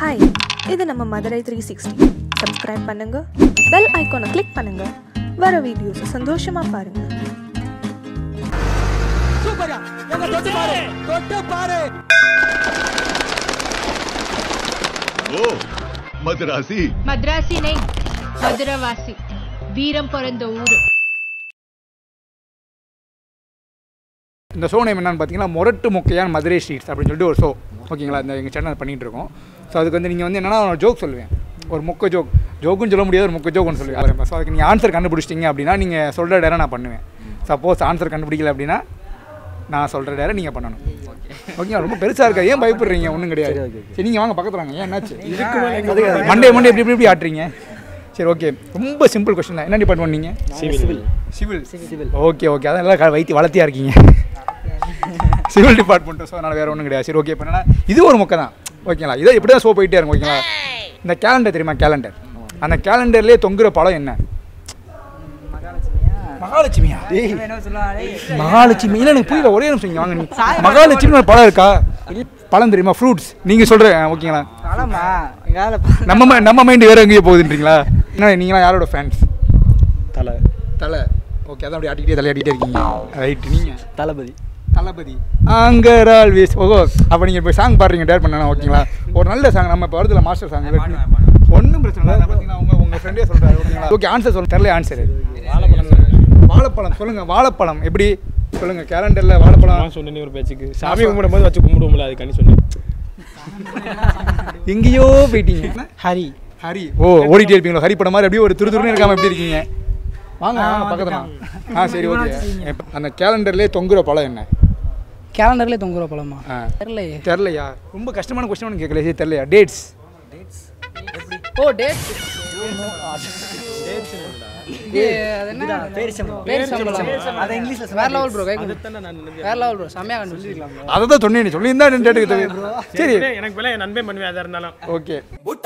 Hi இது நம்ம Madurai three sixty subscribe பண்ணுங்க பெல் ஐக்கானை கிளிக் பண்ணுங்க வர வீடியோஸை சந்தோஷமா பாருங்க சூப்பர்யா எங்க தொட்டு பாரு தொட்டு பாரு ஓ மதராசி மദ്രാസി நெய் மதுரவாசி வீரம் பிறந்த ஊரு இந்த ஷோ நேம் என்னன்னு பார்த்தீங்கன்னா மொரட்டு மொக்கையான் மதுரை ஸ்ட்ரீட்ஸ் அப்படின்னு சொல்லிட்டு ஒரு ஷோ ஓகேங்களா இந்த எங்கள் சேனல் பண்ணிகிட்டு இருக்கோம் ஸோ அதுக்கு வந்து நீங்கள் வந்து என்னன்னா ஒரு ஜோக் சொல்லுவேன் ஒரு மொக்க ஜோக் ஜோக்குன்னு சொல்ல முடியாது ஒரு மொக்க ஜோக்குன்னு சொல்லுவேன் ஸோ அதுக்கு நீங்கள் ஆன்சர் கண்டுபிடிச்சிட்டிங்க அப்படின்னா நீங்கள் சொல்கிற டேரை நான் பண்ணுவேன் சப்போஸ் ஆன்சர் கண்டுபிடிக்கல அப்படின்னா நான் சொல்கிற டேரை நீங்கள் பண்ணணும் ஓகேங்களா ரொம்ப பெருசாக இருக்கா ஏன் பயப்படுறீங்க ஒன்றும் கிடையாது சரி நீங்கள் வாங்க பக்கத்தில் வாங்க ஏன் என்னாச்சு மண்டே மண்டே எப்படி எப்படி எப்படி ஆட்டுறீங்க சரி ஓகே ரொம்ப சிம்பிள் கொஸ்டின் தான் என்ன டிபார்ட்மெண்ட் நீங்கள் civil civil civil okay okay அதான் எல்லாம் வைத்தி வளர்த்தியா இருக்கீங்க சிவில் டிபார்ட்மெண்ட் ஸோ அதனால் வேறு ஒன்றும் கிடையாது சரி ஓகே இப்போ என்னன்னா இது ஒரு மொக்க தான் ஓகேங்களா இதை இப்படி தான் ஷோ போயிட்டே இருக்கும் ஓகேங்களா இந்த கேலண்டர் தெரியுமா கேலண்டர் அந்த கேலண்டர்லேயே தொங்குற படம் என்ன மகாலட்சுமியா மகாலட்சுமி இல்லை எனக்கு புரியல ஒரே நிமிஷம் இங்க வாங்க நீ மகாலட்சுமி ஒரு பழம் இருக்கா பழம் தெரியுமா ஃப்ரூட்ஸ் நீங்கள் சொல்கிற ஓகேங்களா பழமா எங்கால நம்ம mi- நம்ம மைண்டு வேறு எங்கேயோ போகுதுன்றீங்களா என்ன நீங்களாம் யாரோட ஃபேன்ஸ் தலை தலை ஓகே அதான் அப்படி ஆட்டிக்கிட்டே தலையாட்டிகிட்டே இருக்கீங்க ரைட் நீங்கள் தளபதி தளபதி அங்கர் ஆல்வேஸ் ஓஹோ அப்போ நீங்கள் இப்போ சாங் பாடுறீங்க டேர் பண்ணலாம் ஓகேங்களா ஒரு நல்ல சாங் நம்ம இப்போ வருதுல மாஸ்டர் சாங் ஒன்றும் பிரச்சனை இல்லை பார்த்தீங்கன்னா உங்கள் உங்கள் ஃப்ரெண்டே சொல்கிறாரு ஓகேங்களா ஓகே ஆன்சர் சொல்ல தெரியல ஆன்சர் வாழைப்பழம் சொல்லுங்கள் வாழைப்பழம் எப்படி சொல்லுங்கள் கேலண்டரில் வாழைப்பழம் நான் சொன்னேன் ஒரு பேச்சுக்கு சாமி கும்பிடும் போது வச்சு கும்பிடுவோம்ல அது கண்ணி சொன்னேன் எங்கேயோ போயிட்டீங்க ஹரி ஹரி ஓ ஓடிட்டே இருப்பீங்களா ஹரி படம் மாதிரி அப்படியே ஒரு துரு துருன்னு இருக்காம எப்படி இருக்கீங்க வாங்க வாங்க பக்கத்துல வாங்க. ஆ சரி ஓகே அந்த கேலண்டர்லேயே தொங்குற பழம் என்ன கேலண்டர்ல தொங்குற பழமா ஆ தெரியலையே தெரிலையா ரொம்ப கஷ்டமான கொஸ்டின் கேட்கல சரி தெரிலையா டேட்ஸ் ஓ டேட் அது என்ன பேரிச்சம்பழம் அது இங்கிலீஷ்ல வேற லெவல் ப்ரோ வேற லெவல் ப்ரோ செமையா கண்டுபிடிச்சிருக்கலாம் அதை தான் சொன்னேன் நீ சொல்லியிருந்தா ரெண்டு டேட்டுக்கு சரி எனக்கு மேலே என் நண்பே பண்ணுவேன் எதாக இருந்தாலும் ஓகே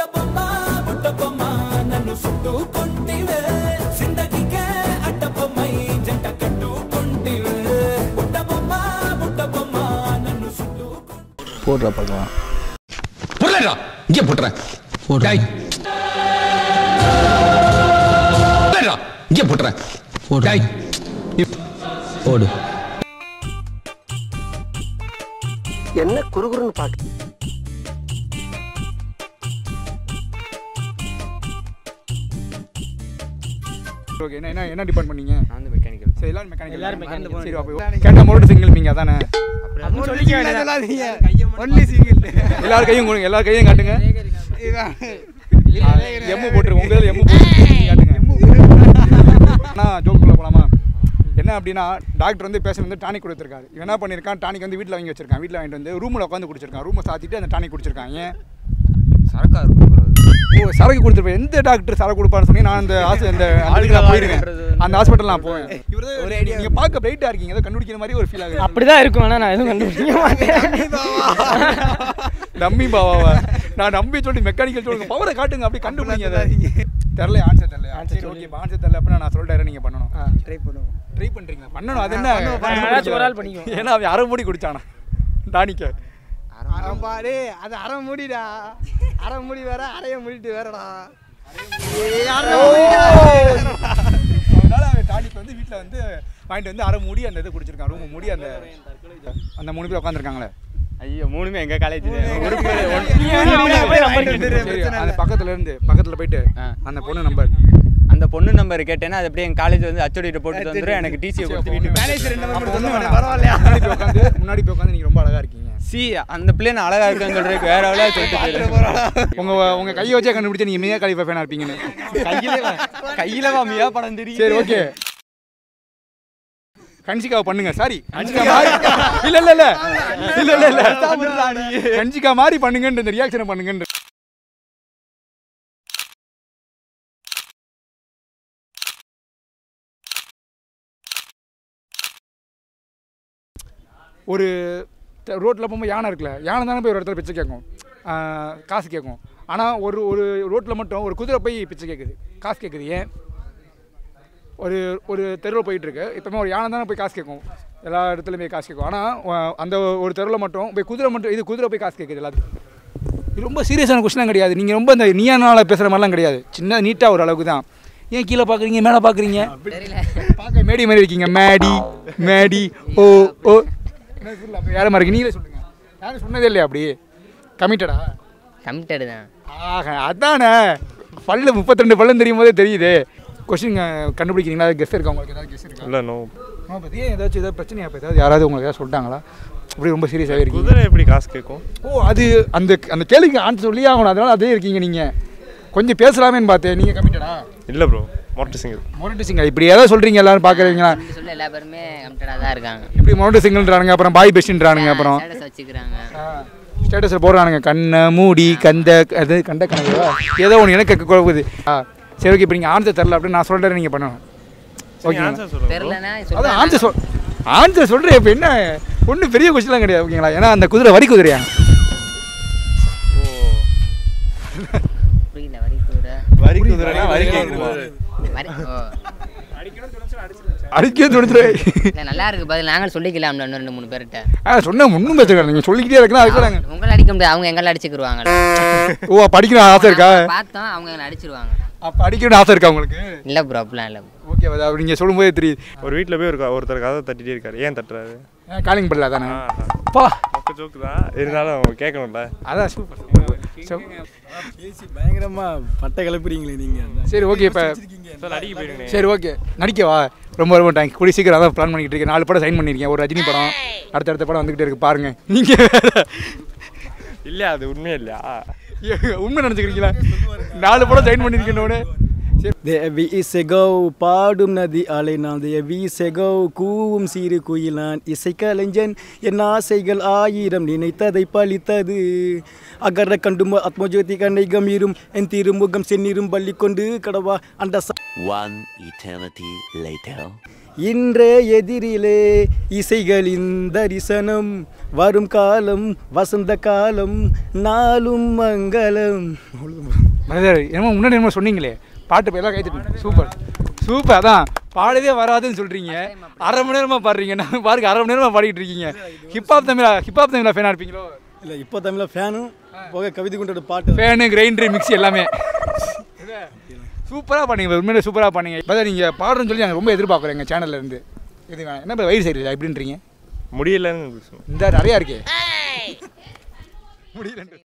போடுறா பார்க்கலாம் புரியலடா இங்கே போட்டுறேன் டேய். புரியலடா, இங்கே போட்டுறேன் டேய். போடு என்ன குறுகுறுன்னு பாக்கு ஓகே என்ன என்ன என்ன டிபார்ட்மெண்ட் நீங்க நான் வந்து மெக்கானிக்கல் சரி எல்லாரும் மெக்கானிக்கல் எல்லாரும் மெக்கானிக்கல் சரி அப்போ கேட்ட மொரட்டு சிங்கிள் நீங்க அதானே ஒன்லி சிங்கிள் எல்லார் கையும் கொடுங்க எல்லார் கையும் காட்டுங்க எம்மு போட்டுருங்க உங்க இதில் எம்மு போட்டு காட்டுங்க ஆனால் ஜோக்குள்ள போலாமா என்ன அப்படின்னா டாக்டர் வந்து பேஷண்ட் வந்து டானிக் கொடுத்துருக்காரு இவன் என்ன பண்ணியிருக்கான் டானிக் வந்து வீட்டில் வாங்கி வச்சிருக்கான் வீட்டில் வாங்கிட்டு வந்து ரூமில் உட்காந்து குடிச்சிருக்கான் ரூமை சாத்திட்டு அந்த டானிக் குடிச்சிருக்கான் ஏன் சரக்கா இருக்கும் bro அது. ஓ சரக்கு கொடுத்துருப்பேன் எந்த டாக்டர் சரக்கு கொடுப்பான்னு சொல்லி நான் அந்த ஆசை அந்த அதுக்கு நான் போயிருக்கேன் அந்த ஹாஸ்பிட்டல் நான் போவேன் ஒரு ஐடியா நீங்கள் பார்க்க பிரைட்டாக இருக்கீங்க ஏதோ கண்டுபிடிக்கிற மாதிரி ஒரு ஃபீல் ஆகுது அப்படிதான் இருக்கும் ஆனா நான் எதுவும் கண்டுபிடிக்க மாட்டேன் நம்பி பாவாவா நான் நம்பி சொல்லி மெக்கானிக்கல் சொல்லுங்க பவரை காட்டுங்க அப்படி கண்டுபிடிங்க அதை தெரில ஆன்சர் தெரியல ஆன்சர் ஓகே ஆன்சர் தெரியல அப்படின்னா நான் சொல்லிட்டேன் நீங்க பண்ணணும் ட்ரை பண்ணுவோம் ட்ரை பண்றீங்களா பண்ணணும் அது என்ன யாராச்சும் ஒரு ஆள் பண்ணிக்குவோம். ஏன்னா அவன் அரை மூடி குடிச்சானா டானிக்க அறம் பாரு அது அரை மூடிடா அரை மூடி வேற அரைய மூடிட்டு வேறடா அதனால அவன் டானிக் வந்து வீட்டில் வந்து வாங்கிட்டு வந்து அரை மூடி அந்த இது குடிச்சிருக்கான் ரூம் மூடி அந்த அந்த மூணு பேர் உட்காந்துருக்காங்களே ஐயோ மூணுமே எங்க காலேஜ் சரி அந்த பக்கத்துல இருந்து பக்கத்துல போயிட்டு அந்த பொண்ணு நம்பர் அந்த பொண்ணு நம்பர் கேட்டேன்னா அது அப்படியே எங்க காலேஜ் வந்து அச்சோடிட்டு போட்டு வந்துடும் எனக்கு டிசியை கொடுத்து வீட்டுக்கு முன்னாடி போய் உட்காந்து முன்னாடி போய் உட்காந்து நீங்க ரொம்ப அழகா இருக்கீங்க சி அந்த பிள்ளை நான் அழகா இருக்குன்னு சொல்றதுக்கு வேற எவ்வளோ சொல்லிட்டு போயிரு. உங்க உங்க கையை வச்சே கண்டுபிடிச்சா நீங்க மியா கலிஃபா ஃபேனா இருப்பீங்கன்னு கையில வா கையில வா மியா படம் தெரியும் சரி ஓகே கன்சிகாவை பண்ணுங்க சாரி கன்சிகா மாதிரி இல்ல இல்ல இல்ல இல்ல இல்ல இல்ல கன்சிகா மாதிரி பண்ணுங்கன்ற இந்த ரியாக்ஷனை பண்ணுங்கன்ற ஒரு ரோட்டில் போகும்போது யானை இருக்குல்ல யானை தானே போய் ஒரு இடத்துல பிச்சை கேட்கும் ஆஹ் காசு கேட்கும் ஆனால் ஒரு ஒரு ரோட்டில் மட்டும் ஒரு குதிரை போய் பிச்சை கேட்குது காசு கேட்குது ஏன் ஒரு ஒரு தெருவில் போயிட்டுருக்கு இப்போமே ஒரு யானை தானே போய் காசு கேட்கும் எல்லா இடத்துலையும் போய் காசு கேட்கும் ஆனால் அந்த ஒரு தெருவில் மட்டும் போய் குதிரை மட்டும் இது குதிரை போய் காசு கேட்குது எல்லாத்துக்கும் இது ரொம்ப சீரியஸான கொஸ்டின் கிடையாது நீங்கள் ரொம்ப இந்த நீயானால பேசுகிற மாதிரிலாம் கிடையாது சின்ன நீட்டாக ஒரு அளவுக்கு தான் ஏன் கீழே பார்க்குறீங்க மேலே பார்க்குறீங்க பார்க்க மேடி மாதிரி இருக்கீங்க மேடி மேடி ஓ ஓ என்ன சொல்லல அப்போ யாரை மாதிரி நீங்களே சொல்லுங்கள் யாரும் சொன்னதே இல்லையா அப்படி கமிட்டடா கமிட்டடு தான் ஆக அதானே பல்லு முப்பத்திரெண்டு பல்லும் தெரியும் போதே தெரியுது கொஸ்டின் கண்டுபிடிக்கிறீங்களா கெஸ்ட் இருக்கா உங்களுக்கு ஏதாவது கெஸ்ட் இருக்கா இல்லை நோ உங்களை பற்றி ஏதாச்சும் ஏதாவது பிரச்சனையா இப்போ ஏதாவது யாராவது உங்களுக்கு ஏதாவது சொல்லிட்டாங்களா அப்படி ரொம்ப சீரியஸாகவே இருக்கீங்க குதிரை எப்படி காசு கேட்கும் ஓ அது அந்த அந்த கேள்விக்கு ஆன்சர் சொல்லியே ஆகணும் அதனால அதே இருக்கீங்க நீங்கள் கொஞ்சம் பேசலாமேன்னு பார்த்தேன் நீங்கள் கமிட்டடா இல்லை ப்ரோ மொரட்டு சிங்கிள் மொரட்டு சிங்கல் இப்படி ஏதாவது சொல்கிறீங்க எல்லாரும் பார்க்குறீங்களா அப்படி சொல்ல எல்லா பேருமே கமிட்டடாக தான் இருக்காங்க இப்படி மொரட்டு சிங்கல்ன்றானுங்க அப்புறம் பாய் பெஸ்ட்ன்றானுங்க அப்புறம் ஸ்டேட்டஸ் வச்சுக்கிறாங்க ஸ்டேட்டஸில் போடுறானுங்க கண்ணை மூடி கந்த அது கண்ட கணக்குவா ஏதோ ஒன்று எனக்கு குழப்புது ஆ சரி ஓகே இப்போ நீங்கள் ஆன்சர் தரல அப்படின்னு நான் சொல்கிறேன் நீங்கள் பண்ணணும் ஓகேங்களா ஆன்சர் சொல்லுங்கள் தெரிலனா அதான் ஆன்சர் சொல் ஆன்சர் சொல்கிறேன் இப்போ என்ன ஒன்றும் பெரிய கொஸ்டின்லாம் கிடையாது ஓகேங்களா ஏன்னா அந்த குதிரை வரி குதிரையா புரியல வரி கூட வரி குதிரைனா வரி கேட்குமா வரி ஓ அடிக்கவே துணிச்சுரு இல்லை நல்லா இருக்கு பதில் நாங்கள் சொல்லிக்கலாம்ல இன்னும் ரெண்டு மூணு பேர்கிட்ட ஆ சொன்ன ஒன்றும் பிரச்சனை இல்லை நீங்கள் சொல்லிக்கிட்டே இருக்கலாம் அதுக்கு நாங்கள் உங்களை அடிக்க முடியாது அவங்க எங்களை அடிச்சுக்கிருவாங்க ஓ படிக்கணும் ஆசை இருக்கா பார்த்தோம் அவங்க எங்களை அடிச்சிருவாங்க அப்போ அடிக்கணும்னு ஆசை இருக்கா உங்களுக்கு இல்லை ப்ரோ அப்படிலாம் இல்லை ஓகே அப்படி நீங்கள் சொல்லும்போதே தெரியுது ஒரு வீட்டில் போய் ஒரு ஒருத்தர் கதை தட்டிட்டே இருக்காரு ஏன் தட்டுறாரு காலிங் பண்ணல தானே ஆ பா மொக்க ஜோக்கு தான் இருந்தாலும் அவங்க கேட்கணும்ல அதான் சூப்பர் பேசி பயங்கரமா பட்டை கிளப்புறீங்களே நீங்க சரி ஓகே இப்போ சார் அடிக்க போயிருங்க சரி ஓகே நடிக்கவா ரொம்ப ரொம்ப தேங்க் கூடிய சீக்கிரம் அதான் பிளான் பண்ணிக்கிட்டு இருக்கேன் நாலு படம் சைன் பண்ணியிருக்கேன் ஒரு ரஜினி படம் அடுத்தடுத்த படம் வந்துகிட்டே இருக்கு பாருங்க நீங்கள் வேற இல்லையா அது உண்மையே இல்லையா உண்மை நினச்சிக்கிறீங்களா நாலு படம் சைன் பண்ணியிருக்கேன்னோட தேவி இசைகோ பாடும் நதி அலைனான் தேவி இசைகோ கூவும் சிறு குயிலான் இசைக்கலைஞன் என் ஆசைகள் ஆயிரம் நினைத்ததை பழித்தது அகர கண்டும் ஆத்மஜோதி கண்ணை கம்பீரும் என் திருமுகம் செந்நிரும் பள்ளி கொண்டு கடவா அந்த ச- One eternity later. இன்றே எதிரிலே இசைகளின் தரிசனம் வரும் காலம் வசந்த காலம் நாளும் மங்களம் மனிதர் என்னமோ முன்னாடி என்னமோ சொன்னீங்களே பாட்டு போய் எல்லாம் கைத்துட்டு சூப்பர் சூப்பர் அதான் பாடவே வராதுன்னு சொல்கிறீங்க அரை மணி நேரமாக பாடுறீங்க நான் பாருங்க அரை மணி நேரமாக பாடிட்டு இருக்கீங்க ஹிப்ஹாப் தமிழா ஹிப்ஹாப் தமிழா ஃபேனாக இருப்பீங்களோ இல்லை இப்போ தமிழில் ஃபேனும் போக கவிதை கொண்டோட பாட்டு ஃபேனு கிரைண்டரு மிக்ஸி எல்லாமே சூப்பராக பண்ணீங்க உண்மையிலே சூப்பராக பண்ணீங்க இப்போ நீங்கள் பாடுறேன்னு சொல்லி நாங்கள் ரொம்ப எதிர்பார்க்குறோம் எங்கள் சேனல்ல இருந்து இது வேணாம். என்ன இப்போ வயிறு சரியில்லை எப்படின்றீங்க முடியலன்னு இந்த நிறையா இருக்கே முடியல